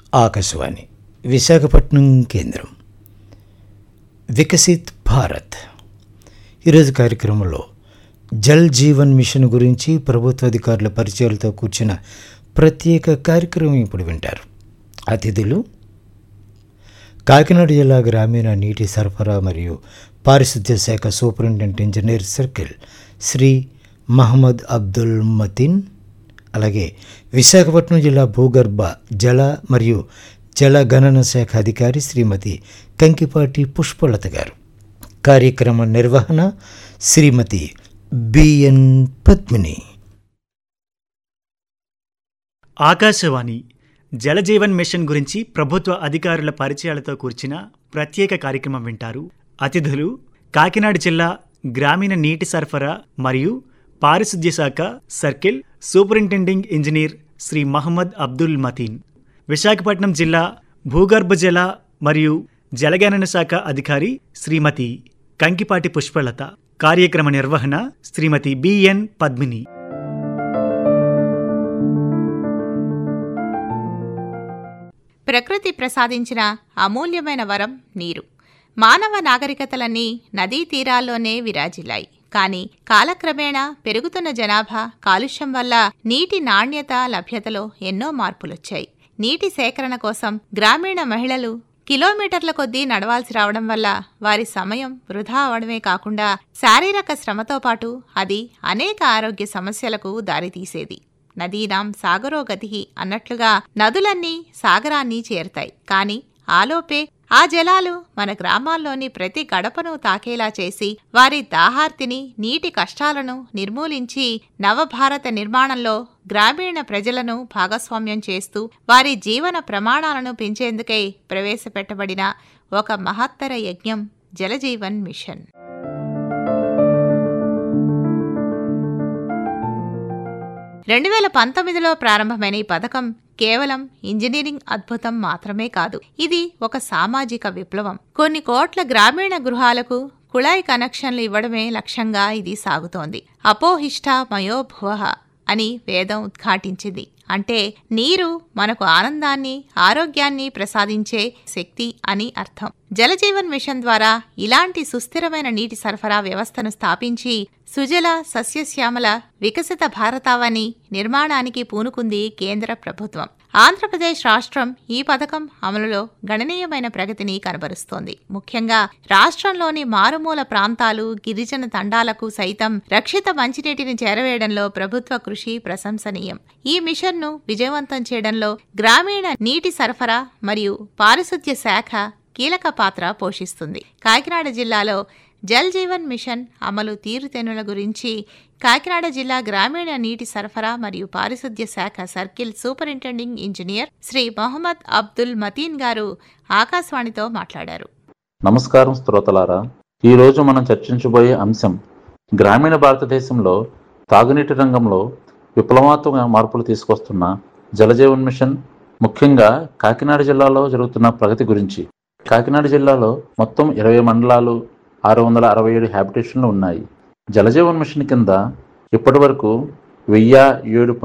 ఆకాశవాణి విశాఖపట్నం కేంద్రం వికసిత్ భారత్ ఈరోజు కార్యక్రమంలో జల్ జీవన్ మిషన్ గురించి ప్రభుత్వ అధికారుల పరిచయాలతో కూర్చున్న ప్రత్యేక కార్యక్రమం ఇప్పుడు వింటారు అతిథులు కాకినాడ జిల్లా గ్రామీణ నీటి సరఫరా మరియు పారిశుద్ధ్య శాఖ superintendent engineer circle Shri Mohammed Abdul Matin అలాగే విశాఖపట్నం జిల్లా భూగర్భ జల మరియు జల గణన శాఖ అధికారి శ్రీమతి కంకిపాటి పుష్పలత గారు కార్యక్రమ నిర్వహణ శ్రీమతి బిఎన్ పద్మిని ఆకాశవాణి జలజీవన్ మిషన్ గురించి ప్రభుత్వ అధికారుల పరిచయాలతో కూర్చిన ప్రత్యేక కార్యక్రమం వింటారు అతిథులు కాకినాడ జిల్లా గ్రామీణ నీటి సరఫరా మరియు పారిశుద్ధ్య శాఖ circle superintending engineer Shri Mohammed Abdul Mateen Visakhapatnam జిల్లా భూగర్భ జల మరియు జలగణన శాఖ అధికారి శ్రీమతి కంకిపాటి పుష్పలత కార్యక్రమ నిర్వహణ శ్రీమతి బిఎన్ పద్మిని ప్రకృతి ప్రసాదించిన అమూల్యమైన వరం నీరు మానవ నాగరికతలన్నీ నదీ తీరాల్లోనే విరాజిల్లాయి కానీ కాలక్రమేణా పెరుగుతున్న జనాభా కాలుష్యం వల్ల నీటి నాణ్యత లభ్యతలో ఎన్నో మార్పులొచ్చాయి నీటి సేకరణ కోసం గ్రామీణ మహిళలు కిలోమీటర్ల కొద్దీ నడవాల్సి రావడం వల్ల వారి సమయం వృధా అవడమే కాకుండా శారీరక శ్రమతో పాటు అది అనేక ఆరోగ్య సమస్యలకు దారితీసేది నదీనాం సాగరో గతి అన్నట్లుగా నదులన్నీ సాగరాన్ని చేరుతాయి కాని ఆలోపే ఆ జలాలు మన గ్రామాల్లోని ప్రతి గడపను తాకేలా చేసి వారి దాహార్తిని నీటి కష్టాలను నిర్మూలించి నవభారత నిర్మాణంలో గ్రామీణ ప్రజలను భాగస్వామ్యం చేస్తూ వారి జీవన ప్రమాణాలను పెంచేందుకై ప్రవేశపెట్టబడిన ఒక మహత్తర యజ్ఞం జలజీవన్ మిషన్ రెండు వేల పంతొమ్మిదిలో ప్రారంభమైన ఈ పథకం కేవలం ఇంజనీరింగ్ అద్భుతం మాత్రమే కాదు ఇది ఒక సామాజిక విప్లవం కొన్ని కోట్ల గ్రామీణ గృహాలకు కుళాయి కనెక్షన్లు ఇవ్వడమే లక్ష్యంగా ఇది సాగుతోంది అపోహిష్ట మయోభువ అని వేదం ఉద్ఘాటించింది అంటే నీరు మనకు ఆనందాన్ని ఆరోగ్యాన్ని ప్రసాదించే శక్తి అని అర్థం జలజీవన్ మిషన్ ద్వారా ఇలాంటి సుస్థిరమైన నీటి సరఫరా వ్యవస్థను స్థాపించి సుజల సస్యశ్యామల వికసిత భారతావని నిర్మాణానికి పూనుకుంది కేంద్ర ప్రభుత్వం ఆంధ్రప్రదేశ్ రాష్ట్రం ఈ పథకం అమలులో గణనీయమైన ప్రగతిని కనబరుస్తోంది ముఖ్యంగా రాష్ట్రంలోని మారుమూల ప్రాంతాలు గిరిజన తండాలకు సైతం రక్షిత మంచినీటిని చేరవేయడంలో ప్రభుత్వ కృషి ప్రశంసనీయం ఈ మిషన్ను విజయవంతం చేయడంలో గ్రామీణ నీటి సరఫరా మరియు పారిశుద్ధ్య శాఖ కీలక పాత్ర పోషిస్తుంది కాకినాడ జిల్లాలో జల్ జీవన్ మిషన్ అమలు తీరుతెన్నుల గురించి కాకినాడ జిల్లా గ్రామీణ నీటి సరఫరా మరియు పారిశుద్ధ్య శాఖ circle superintending engineer Shri Mohammed Abdul Mateen garu ఆకాశవాణితో మాట్లాడారు నమస్కారం శ్రోతలారా ఈరోజు మనం చర్చించబోయే అంశం గ్రామీణ భారతదేశంలో తాగునీటి రంగంలో విప్లవాత్మక మార్పులు తీసుకొస్తున్న జలజీవన్ మిషన్ ముఖ్యంగా కాకినాడ జిల్లాలో జరుగుతున్న ప్రగతి గురించి కాకినాడ జిల్లాలో మొత్తం ఇరవై మండలాలు ఆరు వందల అరవై ఏడు హ్యాబిటేషన్లు ఉన్నాయి జలజీవన్ మిషన్ కింద ఇప్పటి వరకు వెయ్యి ఏడు